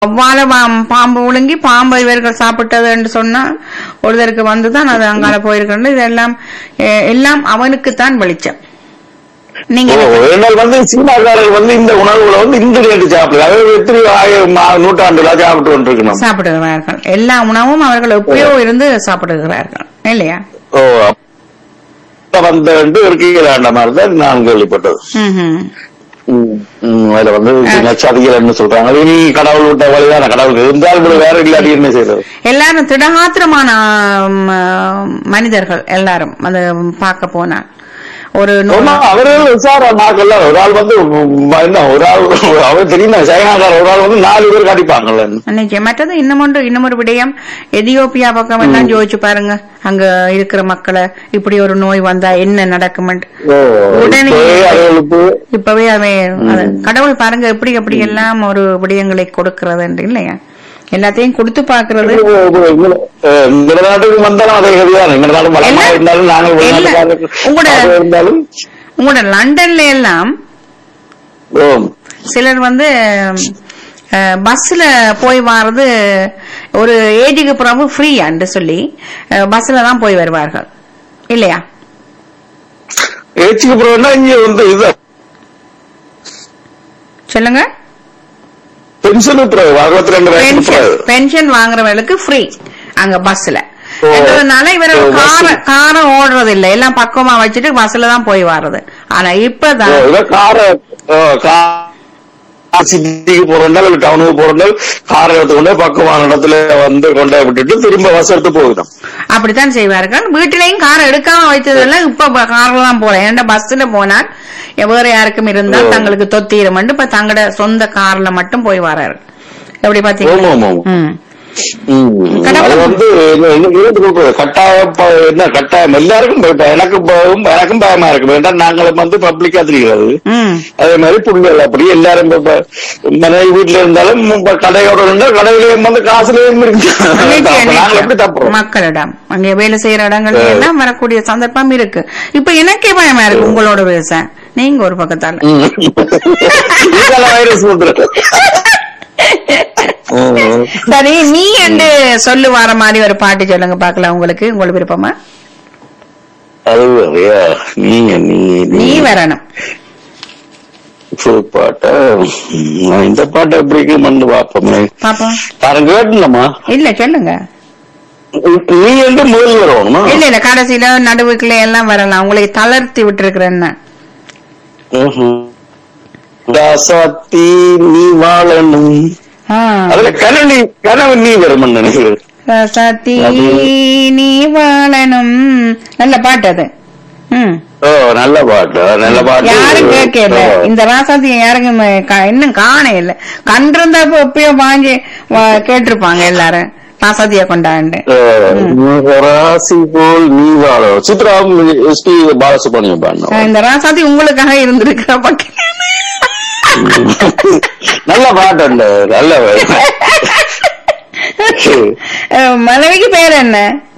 வவ்வால bomb- பாம்பு விழுங்கி பாம்பு இவர்கள் சாப்பிட்டது என்று சொன்னா ஒருத்தருக்கு வந்துதான் அது அங்கால போயிருக்கணும் இதெல்லாம் எ- எல்லாம் அவனுக்குத்தான் வெளிச்சம் நீங்க ஓ, என்ன ஒரு நாள் வந்து சீனாக்காரர்கள் வந்து இந்த உணவுகளை வந்து இந்த ரேட்டு சாப்பிடல அதாவது எத்தனை ஆயிரம் ஆ- நூற்றாண்டுகளா சாப்பிட்டு கொண்டிருக்கணும் சாப்பிடுகிறார்கள் எல்லா உணவும் அவர்கள் எப்பயோ இருந்து சாப்பிடுகிறார்கள் இல்லையா ஓ அப்ப வந்த இருக்கீங்களாண்ட மாதிரி தான் நான் கேள்விப்பட்டது ம்ஹும். ம், ம், அதுல வந்து நச்சாதிகள்னு சொல்றாங்க அது நீ கடவுள் விட்ட வழிதான கடவுள் இருந்தாலும் இப்படி வேற இல்லாட்டி என்ன செய்யறது எல்லாரும் திடகாத்திரமான ஆம், மனிதர்கள் எல்லாரும் அது பார்க்க போனா ஒரு நூ- ஆமா, அவர்கள் விசார நாக்கல்ல ஒரு ஆள் வந்து ம், என்ன ஒரு ஆள் அவர் தெரியுமா சைனாக்கார ஒரு ஆள் வந்து நாலு பேர் கடிப்பாங்கல்ல நிச்சயம் மற்றது இன்னும் ஒன்று இன்னும் ஒரு விடயம் எதியோப்பியா பக்கம் எல்லாம் யோசிச்சு பாருங்க அங்க இருக்கிற மக்களை இப்படி ஒரு நோய் வந்தா என்ன நடக்கும் ஓ, உடனே இப்பவே அவர்களுக்கு இப்பவே அவன் அது கடவுள் பாருங்க எப்படி எப்படி எல்லாம் ஒரு விடயங்களை கொடுக்கிறது என்று இல்லையா எல்லாத்தையும் கொடுத்து பாக்குறது இந்த நாட்டுக்கு வந்தாலும் அதே கதிதான் எங்க நாடு வளமா எல்லாம் இருந்தாலும் நாங்கள் வெளிநாட்டுக்காரர்கள் உங்களோட- ஆக இருந்தாலும் உங்களோட லண்டன்ல எல்லாம் ஓ, சிலர் வந்து அஹ், பஸ்ல போய் வர்றது ஒரு ஏஜுக்கு பிறகு ஃப்ரீயான்னு சொல்லி அஹ், பஸ்ல தான் போய் வருவார்கள் இல்லையா ஏச்சுக்கு அப்புறம் இங்க வந்து இது சொல்லுங்க பென்ஷன் பிறகு அறுபத்தி ரெண்டு வயசுக்கு பென்ஷன் பிறகு பென்ஷன் வாங்குறவங்களுக்கு ஃப்ரீ அங்க பஸ்ல ஓ. என்றதுனால இவர் ஓ, கார bus. காரம் ஓடுறது இல்ல எல்லாம் பக்குவமா வச்சுட்டு பஸ்ல தான் போய் வர்றது ஆனா ஓ, இப்பதான் இதை கார சிட்டிக்கு போறோம்னால டவுனுக்கு போறோம்னால காரை எடுத்து கொண்டு போய் பக்கமான இடத்துல வந்து கொண்டு போய் விட்டுட்டு திரும்ப பஸ் எடுத்து போயிடும் அப்படித்தான் செய்வார்கள் வீட்டிலையும் கார் எடுக்காம வைத்ததெல்லாம் இப்ப கார்ல தான் போறேன் ஏன்னா பஸ்ல போனால் வேற யாருக்கும் இருந்தால் ஓ. தங்களுக்கு தொத்திரும் இப்ப தங்களோட சொந்த கார்ல மட்டும் போய் வராரு எப்படி ஆமா பாத்தீங்க ஆமா ஆமா. ம். ம். கடவுள். அது வந்து என்ன- என்ன இருபத்தி முப்பது கட்டாயம் ப- என்ன கட்டாயம் எல்லாருக்கும் பய- எனக்கு பயம் எனக்கும் பயமா இருக்கு வேண்டாம் நாங்களும் வந்து பப்ளிக்கா தெரிகிறது ம். அதே மாதிரி புண்ணியல் அப்படி எல்லாரும் இப்ப- இப்ப மனைவி வீட்டுல இருந்தாலும் இப்ப கடையோட இருந்தால் கடையிலேயும் வந்து காசுலயும் இருக்கு நிச்சயம், அப்ப நாங்கள் எப்படி நிச்சயம். தப்புறோம் மக்களிடம் அங்கே வேலை செய்யற இடங்கள்ல ஆ. எல்லாம் வரக்கூடிய சந்தர்ப்பம் இருக்கு இப்ப எனக்கே பயமா இருக்கு உங்களோட பேச நீங்க ஒரு பக்கத்தால ம். இதெல்லாம் வைரஸ் வந்துருக்கு ம். சரி நீ என்று சொல்லு வர மாதிரி ஒரு பாட்டு சொல்லுங்க பாக்கலாம் உங்களுக்கு உங்களுக்கு விருப்பமா அது வேறையா நீங்க நீ நீ வரணும் ஃபுல் பாட்டா ம், இந்த பாட்டை எப்படி இருக்குன்னு பாப்போமே பாப்போம் நான் கேட்டுலமா இல்ல சொல்லுங்க நீ என்று முதல் வரணுமா இல்ல இல்ல கடைசியில நடுவுக்குள்ள எல்லாம் வரலாம் உங்களை தளர்த்தி விட்டுருக்கிறேன்னு ராசாத்தி நீ வாழணும் ஆ. அதுல கனவு கனவு நீ வருமன் நினைக்கிறேன் ரசத்தி அது- நீ வாழணும் நல்ல பாட்டு அது ம் ஓ நல்ல பாட்டு நல்ல பாட்டு யாரும் கேட்கல ஓ. இந்த ராசாத்தி யாருக்கும் க- இன்னும் காண இல்ல கண்டிருந்தப்ப எப்பயோ வாங்கி வா- கேட்டிருப்பாங்க எல்லாரும் ராசாத்திய கொண்டாண்டு ஓ, ராசி போல் நீ வாழ சித்ரா எஸ் பி பாலசுப்ரமணியம் பாடின இந்த ராசாத்தி உங்களுக்காக இருந்திருக்கிற பக்கம் நல்ல பாட்டு அந்த நல்ல அஹ், மனைவிக்கு பேர் என்ன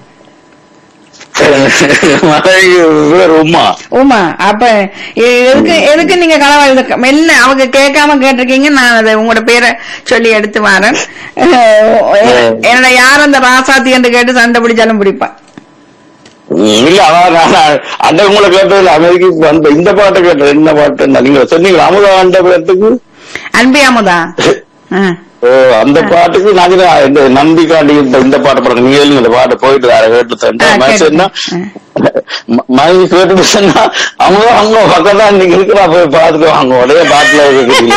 மனைவி பேர் உமா உமா அப்ப எ- எதுக்கு எதுக்கு நீங்க கனவா இதுக்கு மெல்ல அவங்க கேட்காம கேட்டிருக்கீங்க நான் அதை உங்களோட பேரை சொல்லி எடுத்து வரேன் அஹ், என்னோட யார் அந்த ராசாத்தி என்று கேட்டு சண்டை பிடிச்சாலும் பிடிப்பான் இல்ல அதான் நான் அந்த உங்களை கேட்டது அமெரிக்கா அந்த இந்த பாட்டை கேட்டது என்ன பாட்டு நீங்க சொன்னீங்க அமுதா அந்த பேரத்துக்கு அன்பி அமுதா ஆ. ஓ அந்த பாட்டுக்கு நாங்க தான் இந்த நம்பிக்காண்டி இந்த இந்த பாட்டு பாடுங்க நீங்க எழுதுங்க இந்த பாட்டு போயிட்டு வேற கேட்டு ஆ, தந்தா கேட்டு. சொன்னா மனைவி கேட்டு சொன்னா அவங்க அவங்க பக்கம் தான் நீங்க இருக்கிறா போய் பாத்துட்டு வாங்க உடனே பாட்டுல இருக்கிறீங்க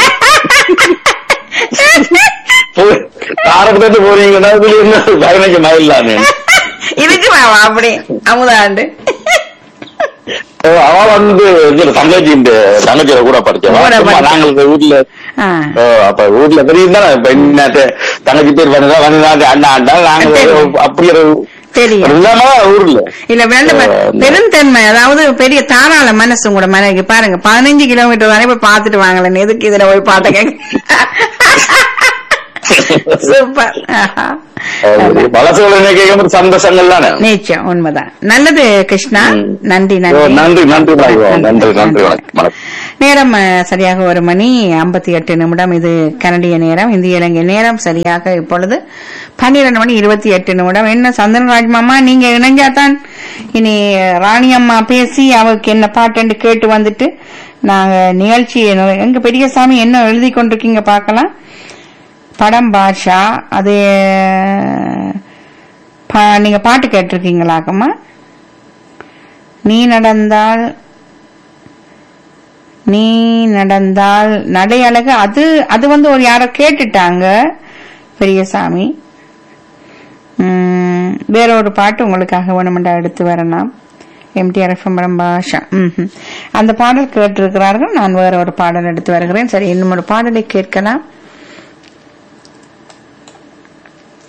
போய் காரக்கிட்ட போறீங்கன்னா இதுல என்ன பதினஞ்சு மைல் தானே இதுக்கு மாவா அப்படி அமுதாண்டு ஓ, அவ வந்து இதுல தங்கச்சி இந்த தங்கச்சியில கூட படிச்சவா கூட சும்மா படிச்சா. நாங்க இந்த வீட்டுல ஆ. ஓ, அப்ப வீட்டுல தெரியும் தானே இப்ப என்ன தங்கச்சி பேர் பண்ணதா வந்து அண்ணா அண்ணா நாங்க தெரியும். அப்படி ஒரு தெரியும் இல்லாம ஊர்ல இல்ல வேண்ட ஆ, பெருந்தன்மை அதாவது பெரிய தாராள மனசு கூட மனைவி பாருங்க பதினஞ்சு கிலோமீட்டர் வரை போய் பாத்துட்டு வாங்கலன்னு எதுக்கு இதுல போய் பாட்ட கேட்க சூப்பர் ஆஹா. பலசோழனை கேட்கும் சந்தோஷங்கள் தானே நிச்சயம் உண்மைதான் நல்லது கிருஷ்ணா ம். நன்றி ஓ, நன்றி நன்றி நன்றி பாய்வா நன்றி நன்றி வணக்கம் வணக்கம் நேரம் அஹ், சரியாக ஒரு மணி ஐம்பத்தி எட்டு நிமிடம் இது கனடிய நேரம் இந்திய இலங்கை நேரம் சரியாக இப்பொழுது பன்னிரண்டு மணி இருபத்தி எட்டு நிமிடம் என்ன சந்தனராஜ் மாமா நீங்க இணைஞ்சாதான் இனி ராணி அம்மா பேசி அவருக்கு என்ன பாட்டுன்னு கேட்டு வந்துட்டு நாங்க நிகழ்ச்சி என்ன- எங்க பெரியசாமி என்ன எழுதி கொண்டிருக்கீங்க பார்க்கலாம் படம் பாஷா அது பா- நீங்க பாட்டு கேட்டிருக்கீங்களாக்கம்மா நீ நடந்தால் நீ நடந்தால் நடை அழகு அது அது வந்து ஒரு யாரோ கேட்டுட்டாங்க பெரியசாமி உம், வேற ஒரு பாட்டு உங்களுக்காக வேணுமெண்டா எடுத்து வரலாம் எம்டிஆர் எஃப்எம் பாஷா ம்ஹும். அந்த பாடல் கேட்டிருக்கிறார்கள் நான் வேற ஒரு பாடல் எடுத்து வருகிறேன் சரி இன்னும் ஒரு பாடலை கேட்கலாம்